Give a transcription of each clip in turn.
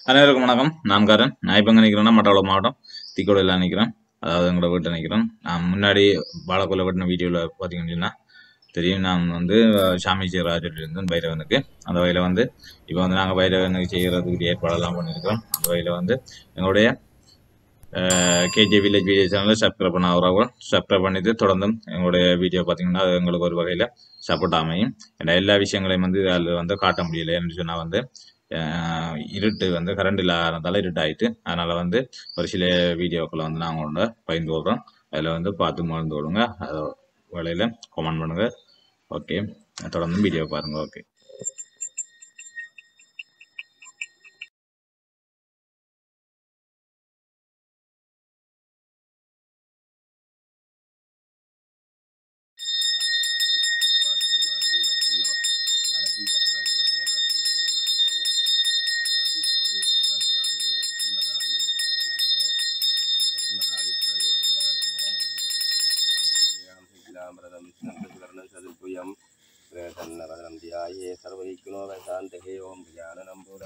அனைவருக்கும் வணக்கம் நான் காரன் நான் இப்போ எங்கே நிற்கிறேன்னா மட்டவளம் மாவட்டம் திக்கோடையில் நிற்கிறேன் அதாவது எங்களோட வீட்டில் நிற்கிறேன் நான் முன்னாடி வாழைக்குள்ள வெட்டின வீடியோவில் பார்த்தீங்கன்னா தெரியும் நான் வந்து அஹ், சாமி செய்கிற இருந்தேன் பைரவனுக்கு அந்த வகையில் வந்து இப்போ வந்து நாங்கள் பைரவனுக்கு செய்கிறதுக்கு ஏற்பாடெல்லாம் பண்ணியிருக்கிறோம் அந்த வகையில் வந்து எங்களுடைய கேஜே வில்லேஜ் வீடியோ சேனலை சப்ஸ்கிரைப் பண்ண அவரவர்கள் சப்ஸ்கிரைப் பண்ணிட்டு தொடர்ந்தும் எங்களுடைய வீடியோ பார்த்தீங்கன்னா அது எங்களுக்கு ஒரு வகையில் சப்போர்ட் அமையும் ஏன்னா எல்லா விஷயங்களையும் வந்து அதில் வந்து காட்ட முடியல என்று சொன்னால் வந்து அஹ், இருட்டு வந்து கரண்ட் இல்லாததால இருட்டாயிட்டு அதனால் வந்து ஒரு சில வீடியோக்களை வந்து நாங்கள் உங்களோட பகிர்ந்து கொள்கிறோம் அதில் வந்து பார்த்து மறந்து விடுங்க அது வேலையில் கமெண்ட் பண்ணுங்கள் ஓகே தொடர்ந்து வீடியோ பாருங்கள் ஓகே സർവൈക്കുണോകാന്തഹേ ഓം ജ്ഞാനനമ്പൂര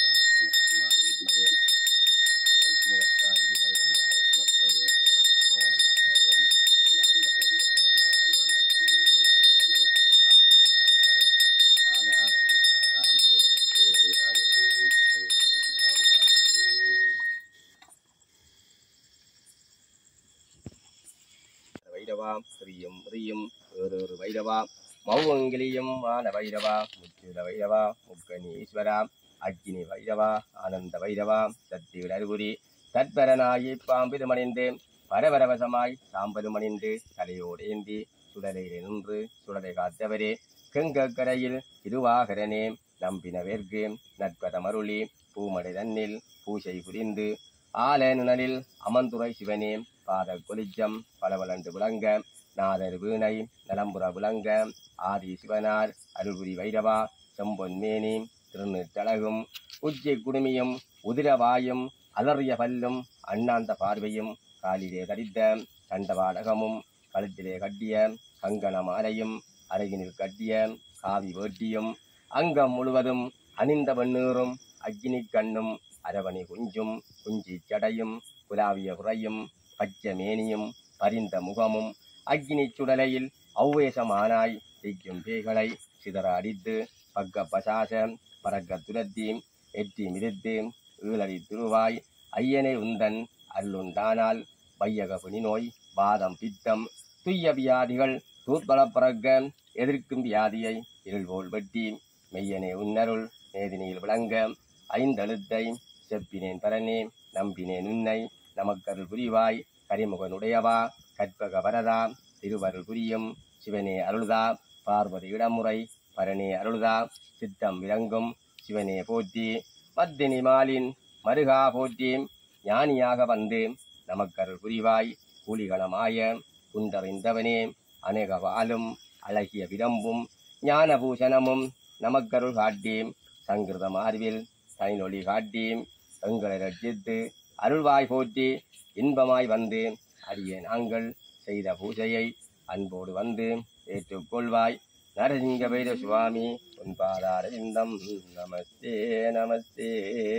வைரவா ஸ்ரீயும் ஹ்ரீயும் வேறொரு வைரவா மௌமங்கலியும் மான வைரவா முச்சுர வைரவா முக்கணீஸ்வரா அக்கினி வைரவா ஆனந்த வைரவா சக்தி விடர்புரி தற்பரனாயி பாம்பிருமணிந்து பரபரவசமாய் சாம்பருமணிந்து தலையோடேந்தி சுடலையிலே நின்று சுடலை காத்தவரே கெங்கக்கரையில் திருவாகரனே நம்பினவேற்கு நற்பதமருளி பூமடை தன்னில் பூசை புரிந்து ஆல நுணலில் அமந்துரை சிவனே பாத கொலிஜம் பலவலண்டு விளங்க நாதர் வீணை நலம்புற விளங்க ஆதி சிவனார் அருள்புரி வைரவா செம்பொன்மேனி திருநீட்டழகும் உச்சி குடுமியும் உதிரவாயும் அலறிய பல்லும் அண்ணாந்த பார்வையும் காலிலே தரித்த சண்டவாடகமும் கழுத்திலே கட்டிய கங்கண மாலையும் அருகினில் கட்டிய காவி வேட்டியும் அங்கம் முழுவதும் அணிந்த வெண்ணீரும் அக்கினி கண்ணும் அரவணி குஞ்சும் குஞ்சி சடையும் குலாவிய குறையும் பச்சை மேனியும் பரிந்த முகமும் அக்கினி சுடலையில் ஔவேசமானாய் தீக்கும் பேய்களை சிதற அடித்து பக்க பசாச பறக்க துரத்தி எட்டி மிதித்து ஈழடி திருவாய் ஐயனே உந்தன் அருளுண்டானால் வையக நோய் வாதம் பித்தம் துய்ய வியாதிகள் தூத்பல பறக்க எதிர்க்கும் வியாதியை இருள்போல் வெட்டி மெய்யனே உன்னருள் நேதினியில் விளங்க ஐந்தெழுத்தை செப்பினேன் பரனே நம்பினேன் உன்னை நமக்கருள் புரிவாய் கரிமுகனுடையவா கற்பக வரதா திருவருள் புரியும் சிவனே அருள்தா பார்வதி இடமுறை பரனே அருள்தா சித்தம் விளங்கும் சிவனே போற்றி மத்தினி மாலின் மருகா போற்றி ஞானியாக வந்து நமக்கருள் புரிவாய் கூலிகளமாய குண்டறிந்தவனே அநேக வாலும் அழகிய விடம்பும் ஞான பூஷணமும் நமக்கருள் காட்டி சங்கிருத மார்பில் தனிநொழி காட்டி எங்களை ரட்சித்து அருள்வாய் போற்றி இன்பமாய் வந்து அடிய நாங்கள் செய்த பூஜையை அன்போடு வந்து ஏற்றுக்கொள்வாய் நரசிங்க பைர சுவாமி உன் பாதார இந்தம் நமஸ்தே நமஸ்தே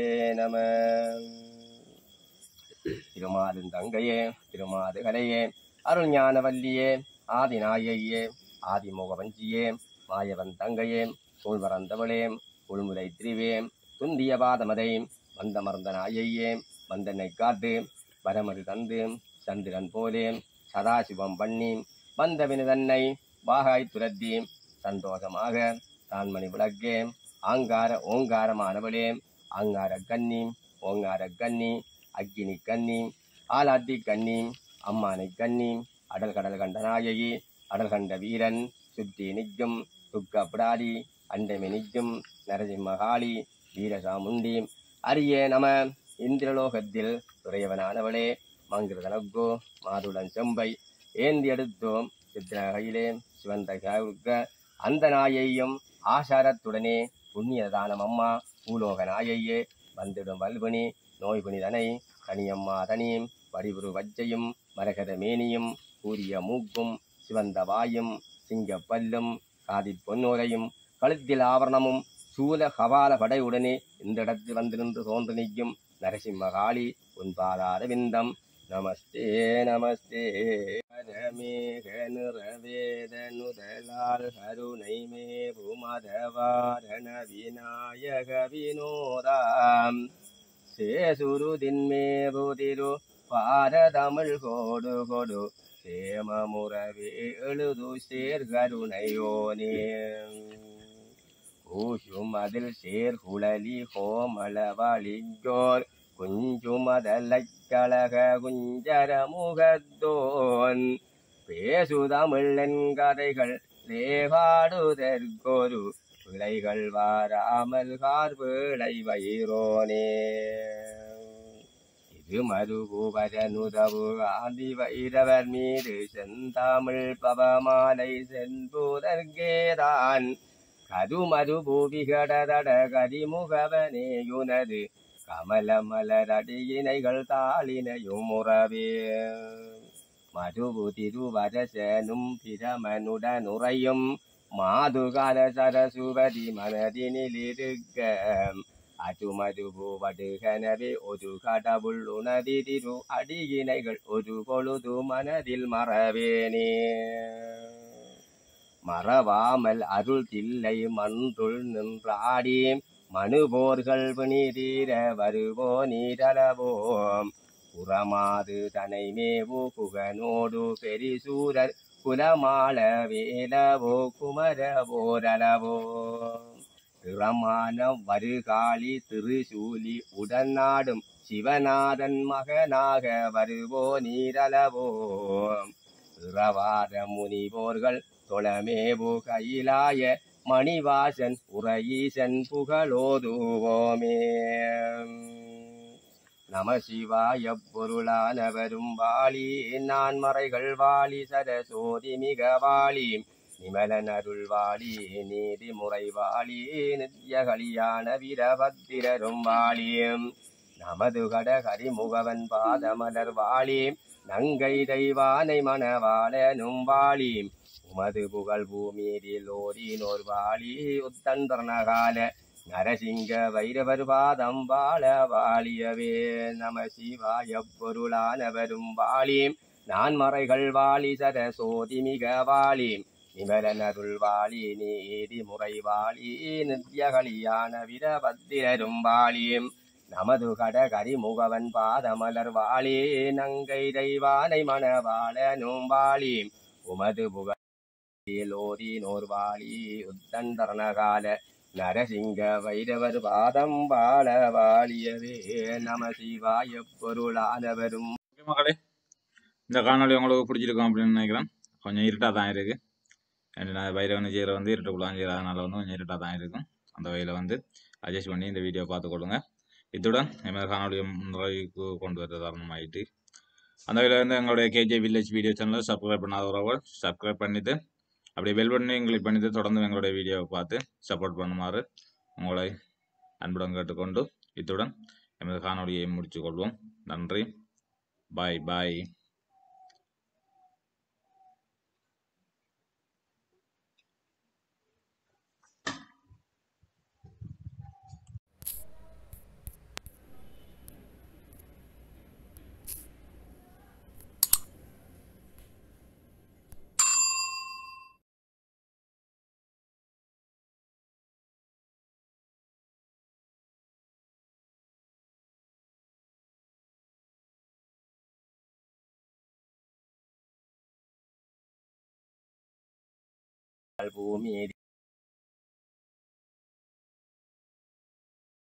நம திருமாலின் தங்கையே திருமாது கலையே அருள் ஞானவல்லியே ஆதிநாயகியே ஆதிமுகவஞ்சியே மாயவன் தங்கையே சூழ்வரந்தவளே உள்முலை திரிவே துந்திய பாதமதை வந்தமர்ந்த நாயையே வந்தனை காத்து வரமரு தந்து சந்திரன் போலே சதாசிவம் பண்ணி வந்தவினு தன்னை வாகாய் துரத்தி சந்தோஷமாக தான்மணி விளக்கே ஆங்கார ஓங்காரமானவளே ஆங்கார கன்னி ஓங்கார கன்னி அக்கினி கன்னி ஆலாத்தி கன்னி அம்மானை கன்னி அடல் கடல் கண்ட நாயகி அடல் கண்ட வீரன் சுற்றி நிற்கும் துக்க பிடாரி அண்டமி நிற்கும் நரசிம்மகாளி வீரசாமுண்டி அரிய நம இந்திரலோகத்தில் துறையவனானவளே மங்கிருதனக்கோ மாதுடன் செம்பை ஏந்தி எடுத்தோம் சித்திரகையிலே சிவந்த காவுக்க அந்த நாயையும் ஆசாரத்துடனே புண்ணியதானம் அம்மா பூலோக நாயையே வந்திடும் வல்வனி நோய்புனிதனை கனியம்மா தனியும் வடிவுரு வஜ்ஜையும் மரகத மேனியும் கூரிய மூக்கும் சிவந்த வாயும் சிங்கப் பல்லும் காதிற் பொன்னோரையும் கழுத்தில் ஆவரணமும் சூல கபால படையுடனே இந்த இடத்தில் வந்து நின்று தோன்று நிற்கும் நரசிம்ம காளி உன் பாதார விந்தம் நமஸ்தே நமஸ்தே பரமேக நிறவேத நுதலால் கருணை மே பூமதவாரண விநாயக வினோதாம் சேசுருதின்மே புதிரு பாரதமிழ் கோடு கொடு சேமமுறவே எழுது சேர் கருணையோனே ஊஷும் அதில் சேர் குழலி கோமளவழியோர் குஞ்சுமதலைக் கழக குஞ்சர முகத்தோன் பேசுதமிழன் கதைகள் லேகாடுதற்கொரு பிழைகள் வாராமல் கார்பிழை வைரோனே இது மறுபூவரனுதவு ஆதி வைரவர் மீது செந்தாமிழ் பவமாலை சென்புதற்கேதான் கருமரு பூவிகடதட கரிமுகவனேயுனது கமல மலரடியினைகள் தாளினையும் உறவே மறுபு திருவரசனும் பிரமனுடனுறையும் மாதுகால சரசுவதி மனதினிலிருக்க அதுமதுபூவடுகனவே ஒரு கடவுள் உனதி திரு அடியினைகள் ஒரு பொழுது மனதில் மறவேனே மறவாமல் அருள் தில்லை மன்றுள் நின்றாடி மனுபோர்கள் பிணிதீர வருவோ நீரளவோம் புறமாது தனை மேவு புகனோடு பெரிசூரர் குலமாள வேலவோ குமரவோரளவோ திறமான வருகாளி திருசூலி உடனாடும் சிவநாதன் மகனாக வருவோ நீரளவோ திறவாத முனிவோர்கள் தொழமேவு கையிலாய மணிவாசன் உரையீசன் புகழோதுவோமே நம சிவாய பொருளானவரும் வாழி நான் மறைகள் வாழி சரசோதி மிக வாழி நிமலன் அருள் வாழி நீதி முறை வாழி நித்ய கலியான வீரபத்திரரும் வாழியும் நமது கட கரிமுகவன் பாதமலர் வாழி நங்கை தெய்வானை மணவாளனும் வாழி உமது புகழ் பூமியில் ஓரினோர் வாழி உத்தந்தர்ணகால நரசிங்க வைரவர் பாதம் வாழ வாழியவே நம சிவாய பொருளானவரும் வாழி நான் மறைகள் வாழி சரசோதி மிக வாழி நிமலன் அருள் வாழி நீதி முறை வாழி நித்யகலியான வீரபத்திரரும் வாழியும் நமது கட கரிமுகவன் பாதமலர் வாழி நங்கை தெய்வானை மணவாளனும் வாழி உமது புகழோரி நோர் வாழி உத்தந்தரணகால நரசிங்க வைரவர் பாதம் வாழ வாழியவே நம சிவாய பொருளானவரும் ஓகே மக்களே இந்த காணொளி உங்களுக்கு பிடிச்சிருக்கும் அப்படின்னு நினைக்கிறேன் கொஞ்சம் இருட்டாக தான் இருக்கு ஏன்னா பைரவன் செய்கிற வந்து இருட்டுக்குள்ளான் செய்கிற அதனால வந்து கொஞ்சம் இருட்டாக தான் இருக்கும் அந்த வகையில் வந்து அட்ஜஸ்ட் பண்ணி இந்த வீடியோ பார்த்துக்கொள்ளுங்க இத்துடன் எமது காணொலியை முறைக்கு கொண்டு வர தருணமாயிட்டு அந்த வகையில் வந்து எங்களுடைய கேஜே வில்லேஜ் வீடியோ சேனலை சப்ஸ்கிரைப் பண்ணாத உறவுகள் சப்ஸ்கிரைப் பண்ணிவிட்டு அப்படியே பெல் பட்டனையும் கிளிக் பண்ணிவிட்டு தொடர்ந்து எங்களுடைய வீடியோவை பார்த்து சப்போர்ட் பண்ணுமாறு உங்களை அன்புடன் கேட்டுக்கொண்டு இத்துடன் எமது காணொலியை முடித்துக் கொள்வோம் நன்றி பாய் பாய் பூமி